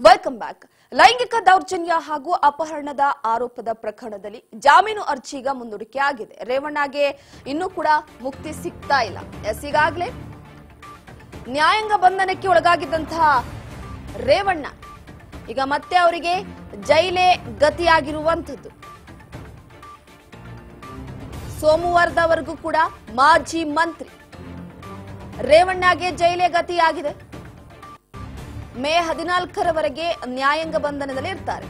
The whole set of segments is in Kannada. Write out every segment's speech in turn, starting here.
ವೆಲ್ಕಮ್ ಬ್ಯಾಕ್ ಲೈಂಗಿಕ ದೌರ್ಜನ್ಯ ಹಾಗೂ ಅಪಹರಣದ ಆರೋಪದ ಪ್ರಕರಣದಲ್ಲಿ ಜಾಮೀನು ಅರ್ಜಿ ಈಗ ಮುಂದೂಡಿಕೆ ಆಗಿದೆ ರೇವಣ್ಣಗೆ ಇನ್ನೂ ಕೂಡ ಮುಕ್ತಿ ಸಿಗ್ತಾ ಇಲ್ಲ ಎಸ್ ಈಗಾಗಲೇ ನ್ಯಾಯಾಂಗ ಬಂಧನಕ್ಕೆ ಒಳಗಾಗಿದ್ದಂತಹ ರೇವಣ್ಣ ಈಗ ಮತ್ತೆ ಅವರಿಗೆ ಜೈಲೇ ಗತಿಯಾಗಿರುವಂಥದ್ದು ಸೋಮವಾರದವರೆಗೂ ಕೂಡ ಮಾಜಿ ಮಂತ್ರಿ ರೇವಣ್ಣಗೆ ಜೈಲೇ ಗತಿಯಾಗಿದೆ ಮೇ ಹದಿನಾಲ್ಕರವರೆಗೆ ನ್ಯಾಯಾಂಗ ಬಂಧನದಲ್ಲಿ ಇರ್ತಾರೆ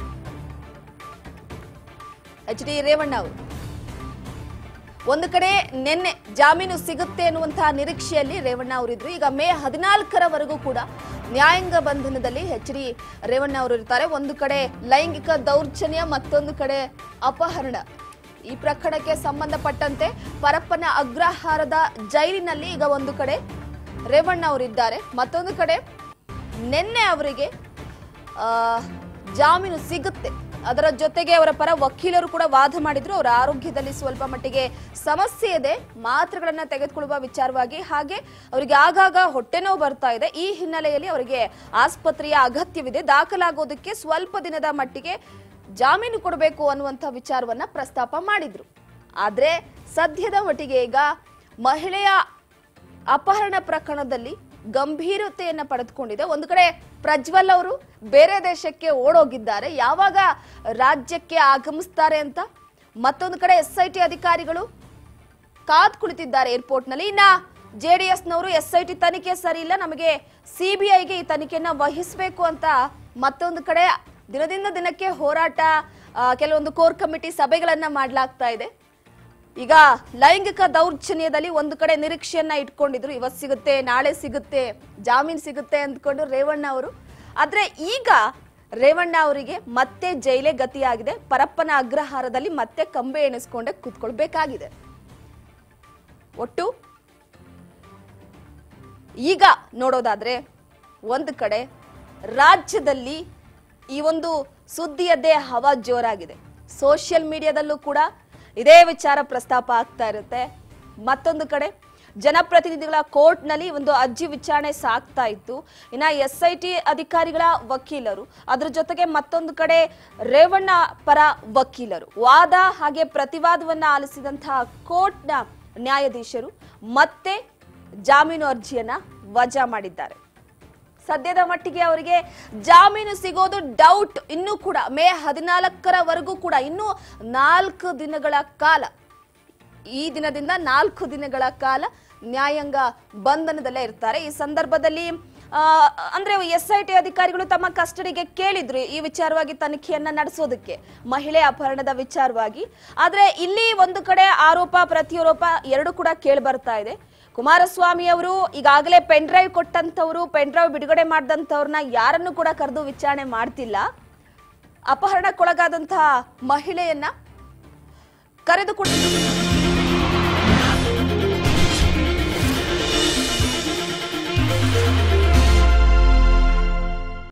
ಎಚ್ ಡಿ ರೇವಣ್ಣ ಅವರು ಒಂದು ಕಡೆ ನಿನ್ನೆ ಜಾಮೀನು ಸಿಗುತ್ತೆ ಅನ್ನುವಂತಹ ನಿರೀಕ್ಷೆಯಲ್ಲಿ ರೇವಣ್ಣ ಅವರಿದ್ರು ಈಗ ಮೇ ಹದಿನಾಲ್ಕರವರೆಗೂ ಕೂಡ ನ್ಯಾಯಾಂಗ ಬಂಧನದಲ್ಲಿ ಎಚ್ ಡಿ ರೇವಣ್ಣ ಅವರು ಇರ್ತಾರೆ ಒಂದು ಕಡೆ ಲೈಂಗಿಕ ದೌರ್ಜನ್ಯ ಮತ್ತೊಂದು ಕಡೆ ಅಪಹರಣ ಈ ಪ್ರಕರಣಕ್ಕೆ ಸಂಬಂಧಪಟ್ಟಂತೆ ಪರಪ್ಪನ ಅಗ್ರಹಾರದ ಜೈಲಿನಲ್ಲಿ ಈಗ ಒಂದು ಕಡೆ ರೇವಣ್ಣ ಅವರಿದ್ದಾರೆ ಮತ್ತೊಂದು ಕಡೆ ನಿನ್ನೆ ಅವರಿಗೆ ಆ, ಜಾಮೀನು ಸಿಗುತ್ತೆ ಅದರ ಜೊತೆಗೆ ಅವರ ಪರ ವಕೀಲರು ಕೂಡ ವಾದ ಮಾಡಿದ್ರು ಅವರ ಆರೋಗ್ಯದಲ್ಲಿ ಸ್ವಲ್ಪ ಮಟ್ಟಿಗೆ ಸಮಸ್ಯೆ ಇದೆ ಮಾತ್ರೆಗಳನ್ನ ತೆಗೆದುಕೊಳ್ಳುವ ವಿಚಾರವಾಗಿ ಹಾಗೆ ಅವರಿಗೆ ಆಗಾಗ ಹೊಟ್ಟೆ ನೋವು ಬರ್ತಾ ಇದೆ ಈ ಹಿನ್ನೆಲೆಯಲ್ಲಿ ಅವರಿಗೆ ಆಸ್ಪತ್ರೆಯ ಅಗತ್ಯವಿದೆ ದಾಖಲಾಗೋದಕ್ಕೆ ಸ್ವಲ್ಪ ದಿನದ ಮಟ್ಟಿಗೆ ಜಾಮೀನು ಕೊಡಬೇಕು ಅನ್ನುವಂಥ ವಿಚಾರವನ್ನ ಪ್ರಸ್ತಾಪ ಮಾಡಿದ್ರು ಆದ್ರೆ ಸದ್ಯದ ಮಟ್ಟಿಗೆ ಈಗ ಮಹಿಳೆಯ ಅಪಹರಣ ಪ್ರಕರಣದಲ್ಲಿ ಗಂಭೀರತೆಯನ್ನ ಪಡೆದುಕೊಂಡಿದೆ ಒಂದು ಕಡೆ ಪ್ರಜ್ವಲ್ ಅವರು ಬೇರೆ ದೇಶಕ್ಕೆ ಓಡೋಗಿದ್ದಾರೆ ಯಾವಾಗ ರಾಜ್ಯಕ್ಕೆ ಆಗಮಿಸ್ತಾರೆ ಅಂತ ಮತ್ತೊಂದು ಕಡೆ ಎಸ್ ಐ ಟಿ ಅಧಿಕಾರಿಗಳು ಕಾದ್ ಕುಳಿತಿದ್ದಾರೆ ಏರ್ಪೋರ್ಟ್ನಲ್ಲಿ ಇನ್ನ ಜೆಡಿಎಸ್ನವರು ಎಸ್ ಐ ಟಿ ತನಿಖೆ ಸರಿ ಇಲ್ಲ ನಮಗೆ ಸಿಬಿಐಗೆ ಈ ತನಿಖೆಯನ್ನ ವಹಿಸಬೇಕು ಅಂತ ಮತ್ತೊಂದು ಕಡೆ ದಿನದಿಂದ ದಿನಕ್ಕೆ ಹೋರಾಟ ಆ, ಕೆಲವೊಂದು ಕೋರ್ ಕಮಿಟಿ ಸಭೆಗಳನ್ನ ಮಾಡಲಾಗ್ತಾ ಇದೆ ಈಗ ಲೈಂಗಿಕ ದೌರ್ಜನ್ಯದಲ್ಲಿ ಒಂದು ಕಡೆ ನಿರೀಕ್ಷೆಯನ್ನ ಇಟ್ಕೊಂಡಿದ್ರು ಇವತ್ತು ಸಿಗುತ್ತೆ ನಾಳೆ ಸಿಗುತ್ತೆ ಜಾಮೀನ್ ಸಿಗುತ್ತೆ ಅಂದ್ಕೊಂಡು ರೇವಣ್ಣ ಅವರು ಆದ್ರೆ ಈಗ ರೇವಣ್ಣ ಅವರಿಗೆ ಮತ್ತೆ ಜೈಲೇ ಗತಿಯಾಗಿದೆ ಪರಪ್ಪನ ಅಗ್ರಹಾರದಲ್ಲಿ ಮತ್ತೆ ಕಂಬೆ ಎಣಿಸ್ಕೊಂಡೆ ಕೂತ್ಕೊಳ್ಬೇಕಾಗಿದೆ ಒಟ್ಟು ಈಗ ನೋಡೋದಾದ್ರೆ ಒಂದು ಕಡೆ ರಾಜ್ಯದಲ್ಲಿ ಈ ಒಂದು ಸುದ್ದಿಯದ್ದೇ ಹವಾ ಜೋರಾಗಿದೆ ಸೋಷಿಯಲ್ ಮೀಡಿಯಾದಲ್ಲೂ ಕೂಡ ಇದೇ ವಿಚಾರ ಪ್ರಸ್ತಾಪ ಆಗ್ತಾ ಇರುತ್ತೆ ಮತ್ತೊಂದು ಕಡೆ ಜನಪ್ರತಿನಿಧಿಗಳ ಕೋರ್ಟ್ನಲ್ಲಿ ಒಂದು ಅರ್ಜಿ ವಿಚಾರಣೆ ಸಾಗ್ತಾ ಇತ್ತು ಇನ್ನ ಎಸ್ ಐ ಟಿ ಅಧಿಕಾರಿಗಳ ವಕೀಲರು ಅದ್ರ ಜೊತೆಗೆ ಮತ್ತೊಂದು ಕಡೆ ರೇವಣ್ಣ ಪರ ವಕೀಲರು ವಾದ ಹಾಗೆ ಪ್ರತಿವಾದವನ್ನ ಆಲಿಸಿದಂತಹ ಕೋರ್ಟ್ನ ನ್ಯಾಯಾಧೀಶರು ಮತ್ತೆ ಜಾಮೀನು ಅರ್ಜಿಯನ್ನ ವಜಾ ಮಾಡಿದ್ದಾರೆ ಸದ್ಯದ ಮಟ್ಟಿಗೆ ಅವರಿಗೆ ಜಾಮೀನು ಸಿಗೋದು ಡೌಟ್ ಇನ್ನೂ ಕೂಡ ಮೇ ಹದಿನಾಲ್ಕರವರೆಗೂ ಕೂಡ ಇನ್ನೂ ನಾಲ್ಕು ದಿನಗಳ ಕಾಲ ಈ ದಿನದಿಂದ ನಾಲ್ಕು ದಿನಗಳ ಕಾಲ ನ್ಯಾಯಾಂಗ ಬಂಧನದಲ್ಲೇ ಇರ್ತಾರೆ ಈ ಸಂದರ್ಭದಲ್ಲಿ ಆ, ಅಂದ್ರೆ ಎಸ್ ಐ ಟಿ ಅಧಿಕಾರಿಗಳು ತಮ್ಮ ಕಸ್ಟಡಿಗೆ ಕೇಳಿದ್ರು ಈ ವಿಚಾರವಾಗಿ ತನಿಖೆಯನ್ನ ನಡೆಸೋದಕ್ಕೆ ಮಹಿಳೆ ಅಪಹರಣದ ವಿಚಾರವಾಗಿ ಆದ್ರೆ ಇಲ್ಲಿ ಒಂದು ಕಡೆ ಆರೋಪ ಪ್ರತಿಯಾರೋಪ ಎರಡು ಕೂಡ ಕೇಳಿ ಬರ್ತಾ ಇದೆ ಕುಮಾರಸ್ವಾಮಿ ಅವರು ಈಗಾಗಲೇ ಪೆನ್ ಡ್ರೈವ್ ಕೊಟ್ಟಂತವ್ರು ಪೆನ್ ಡ್ರೈವ್ ಬಿಡುಗಡೆ ಮಾಡಿದಂಥವ್ರನ್ನ ಯಾರನ್ನು ಕೂಡ ಕರೆದು ವಿಚಾರಣೆ ಮಾಡ್ತಿಲ್ಲ ಅಪಹರಣಕ್ಕೊಳಗಾದಂತಹ ಮಹಿಳೆಯನ್ನ ಕರೆದುಕೊಂಡು